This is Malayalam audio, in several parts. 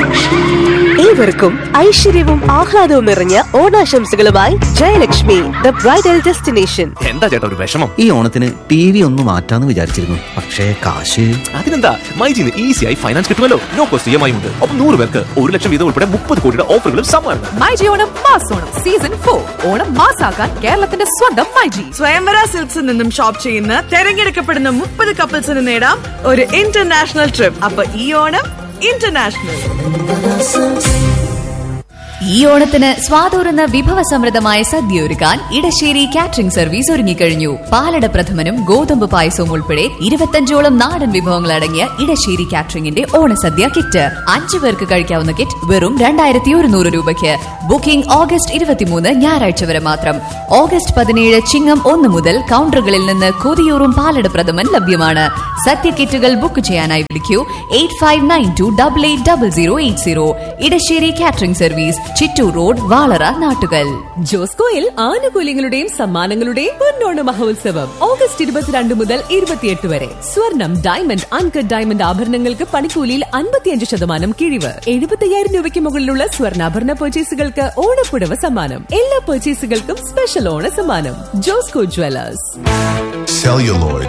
ഏവർക്കും ഐശ്വര്യവും ആഹ്ലാദവും നിറഞ്ഞ ഓണാശംസകളുമായി ജയലക്ഷ്മി ദ ബ്രൈഡൽ ഡെസ്റ്റിനേഷൻ എന്താ ചേട്ടാ ഒരു വിഷമം ഈ ഓണത്തിന് ടി വി ഒന്ന് മാറ്റാന്ന് വിചാരിച്ചിരുന്നു പക്ഷേ കാശ് അതിനെന്താ മൈജിന്ന് ഈസിയായി ഫൈനാൻസ് കിട്ടുമല്ലോ no cost E M I ഉണ്ട് ഒപ്പം നൂറ് പേർക്ക് ഒരു ലക്ഷം വീതം ഉൾപ്പെടെ മുപ്പത് കോടിയുടെ ഓഫറുകളും സമ്മാനം മൈജി ഓണം മാസോണം സീസൺ ഫോർ ഓണം മാസാക്കാൻ കേരളത്തിന്റെ സ്വന്തം മൈജി സ്വയംവര സിൽക്സിൽ നിന്നും ഷോപ്പ് ചെയ്യുന്ന തെരഞ്ഞെടുക്കപ്പെടുന്ന മുപ്പത് കപ്പിൾസിന് നേടാം ഒരു ഇന്റർനാഷണൽ ട്രിപ്പ് അപ്പൊ ഈ ഓണം ഇന്റർനാഷണൽ ഈ ഓണത്തിന് സ്വാതൂറുന്ന വിഭവസമൃദ്ധമായ സദ്യ ഒരുക്കാൻ ഇടശ്ശേരി കാറ്ററിംഗ് സർവീസ് ഒരുങ്ങിക്കഴിഞ്ഞു പാലട പ്രഥമനും ഗോതമ്പ് പായസവും ഉൾപ്പെടെ ഇരുപത്തഞ്ചോളം നാടൻ വിഭവങ്ങൾ അടങ്ങിയ ഇടശ്ശേരി കാറ്ററിംഗിന്റെ ഓണസദ്യ കിറ്റ് അഞ്ചു പേർക്ക് കഴിക്കാവുന്ന കിറ്റ് വെറും രണ്ടായിരത്തി ഒരുന്നൂറ് രൂപയ്ക്ക് ബുക്കിംഗ് ഓഗസ്റ്റ് ഇരുപത്തിമൂന്ന് ഞായറാഴ്ച വരെ മാത്രം ഓഗസ്റ്റ് പതിനേഴ് ചിങ്ങം ഒന്ന് മുതൽ കൗണ്ടറുകളിൽ നിന്ന് കൊതിയൂറും പാലട പ്രഥമൻ ലഭ്യമാണ് സദ്യ കിറ്റുകൾ ബുക്ക് ചെയ്യാനായി വിളിക്കൂ eight five nine two double eight double zero eight zero Edassery catering service Chittur road Valara Nattukal ജോസ്കോയിൽ ആനുകൂല്യങ്ങളുടെയും സമ്മാനങ്ങളുടെയും പൊന്നോണ മഹോത്സവം ഓഗസ്റ്റ് ഇരുപത്തിരണ്ട് മുതൽ ഇരുപത്തിയെട്ട് വരെ സ്വർണം ഡയമണ്ട് അൺകട്ട് ഡയമണ്ട് ആഭരണങ്ങൾക്ക് പണിക്കൂലിയിൽ അൻപത്തിയഞ്ച് ശതമാനം കിഴിവ് എഴുപത്തയ്യായിരം രൂപയ്ക്ക് മുകളിലുള്ള സ്വർണ്ണാഭരണ പർച്ചേസുകൾക്ക് ഓണപ്പുടവ സമ്മാനം എല്ലാ പർച്ചേസുകൾക്കും സ്പെഷ്യൽ ഓണ സമ്മാനം Josco jewellers celluloid,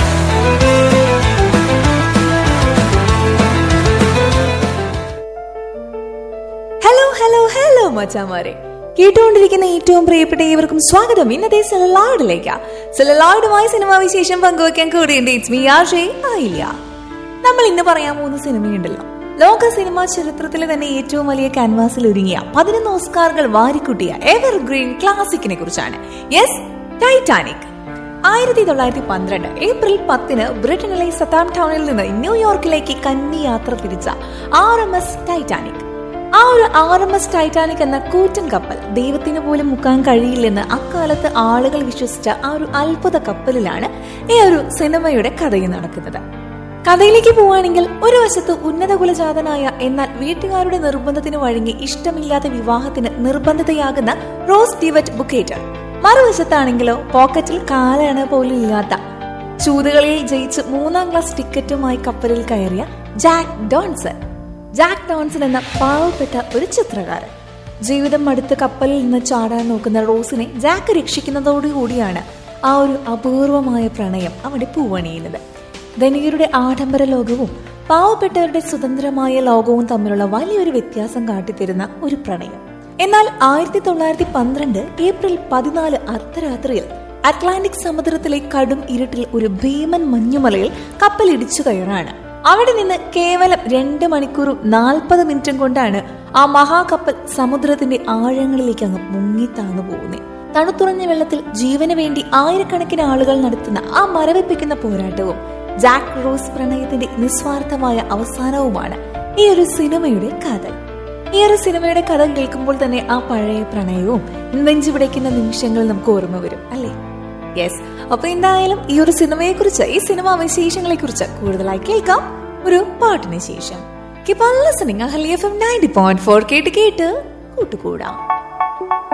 hello hello hello മച്ചാമാരെ കേട്ടുകൊണ്ടിരിക്കുന്ന ഏറ്റവും പ്രിയപ്പെട്ട ഏവർക്കും സ്വാഗതം ഇന്നത്തെ സെലലാഡിലേക്ക് സെലലാഡുമായി സിനിമാ വിശേഷം പങ്കുവയ്ക്കാൻ കൂടിയുണ്ട് ഇറ്റ്സ് മീ ആർ ജെ ആയില്ല നമ്മൾ ഇന്ന് പറയാൻ പോകുന്ന സിനിമയുണ്ടല്ലോ ലോക സിനിമാ ചരിത്രത്തിലെ തന്നെ ഏറ്റവും വലിയ ക്യാൻവാസിൽ ഒരുങ്ങിയ പതിനൊന്ന് ഓസ്കാറുകൾ വാരിക്കുട്ടിയ എവർഗ്രീൻ ക്ലാസിക്കിനെ കുറിച്ചാണ് യെസ് ടൈറ്റാനിക് ആയിരത്തി തൊള്ളായിരത്തി പന്ത്രണ്ട് ഏപ്രിൽ പത്തിന് ബ്രിട്ടനിലെ സതാം ടൗണിൽ നിന്ന് ന്യൂയോർക്കിലേക്ക് കന്നി യാത്ര തിരിച്ച ആർ എം എസ് ടൈറ്റാനിക് ആ ഒരു ആർ എം എസ് ടൈറ്റാനിക് എന്ന കൂറ്റൻ കപ്പൽ ദൈവത്തിന് പോലും മുക്കാൻ കഴിയില്ലെന്ന് അക്കാലത്ത് ആളുകൾ വിശ്വസിച്ച ആ ഒരു അത്ഭുത കപ്പലിലാണ് ഈ ഒരു സിനിമയുടെ കഥയും നടക്കുന്നത് കഥയിലേക്ക് പോവുകയാണെങ്കിൽ ഒരു വശത്ത് ഉന്നത കുലജാതനായ എന്നാൽ വീട്ടുകാരുടെ നിർബന്ധത്തിന് വഴങ്ങി ഇഷ്ടമില്ലാത്ത വിവാഹത്തിന് നിർബന്ധിതയാകുന്ന റോസ് ഡിവറ്റ് ബുക്കേറ്റർ മറുവശത്താണെങ്കിലോ പോക്കറ്റിൽ കാലണ പോലും ഇല്ലാത്ത ചൂതുകളിൽ ജയിച്ച് മൂന്നാം ക്ലാസ് ടിക്കറ്റുമായി കപ്പലിൽ കയറിയ ജാക്ക് ഡോൺസൺ ജാക്ക് ഡോൺസൺ എന്ന പാവപ്പെട്ട ഒരു ചിത്രകാരൻ ജീവിതം മടുത്ത് കപ്പലിൽ നിന്ന് ചാടാൻ നോക്കുന്ന റോസിനെ ജാക്ക് രക്ഷിക്കുന്നതോടുകൂടിയാണ് ആ ഒരു അപൂർവമായ പ്രണയം അവിടെ പൂവണിയുന്നത് ധനികരുടെ ആഡംബര ലോകവും പാവപ്പെട്ടവരുടെ സ്വതന്ത്രമായ ലോകവും തമ്മിലുള്ള വലിയൊരു വ്യത്യാസം കാട്ടിത്തരുന്ന ഒരു പ്രണയം എന്നാൽ ആയിരത്തി തൊള്ളായിരത്തി പന്ത്രണ്ട് ഏപ്രിൽ പതിനാല് അർദ്ധരാത്രിയിൽ അറ്റ്ലാന്റിക് സമുദ്രത്തിലെ കടും ഇരുട്ടിൽ ഒരു ഭീമൻ മഞ്ഞുമലയിൽ കപ്പൽ ഇടിച്ചു കയറാണ് അവിടെ നിന്ന് കേവലം രണ്ട് മണിക്കൂറും നാൽപ്പത് മിനിറ്റും കൊണ്ടാണ് ആ മഹാകപ്പൽ സമുദ്രത്തിന്റെ ആഴങ്ങളിലേക്ക് അങ്ങ് മുങ്ങി താണു പോകുന്നത് തണുത്തുറഞ്ഞ വെള്ളത്തിൽ ജീവന് വേണ്ടി ആയിരക്കണക്കിന് ആളുകൾ നടത്തുന്ന ആ മരവിപ്പിക്കുന്ന പോരാട്ടവും ജാക്ക് റോസ് പ്രണയത്തിന്റെ നിസ്വാർത്ഥമായ അവസാനവുമാണ് ഈ ഒരു സിനിമയുടെ കഥ ഈ ഒരു സിനിമയുടെ കഥ കേൾക്കുമ്പോൾ തന്നെ ആ പഴയ പ്രണയവും നെഞ്ചു പിടയ്ക്കുന്ന നിമിഷങ്ങൾ നമുക്ക് ഓർമ്മ വരും അല്ലേ യെസ് അപ്പൊ എന്തായാലും ഈ ഒരു സിനിമയെ കുറിച്ച് ഈ സിനിമാ വിശേഷങ്ങളെ കുറിച്ച് കൂടുതലായി കേൾക്കാം ഒരു പാട്ടിന് ശേഷം keep listening Ahalya F M ninety point four കേട്ട് കേട്ട് കൂട്ടുകൂടാം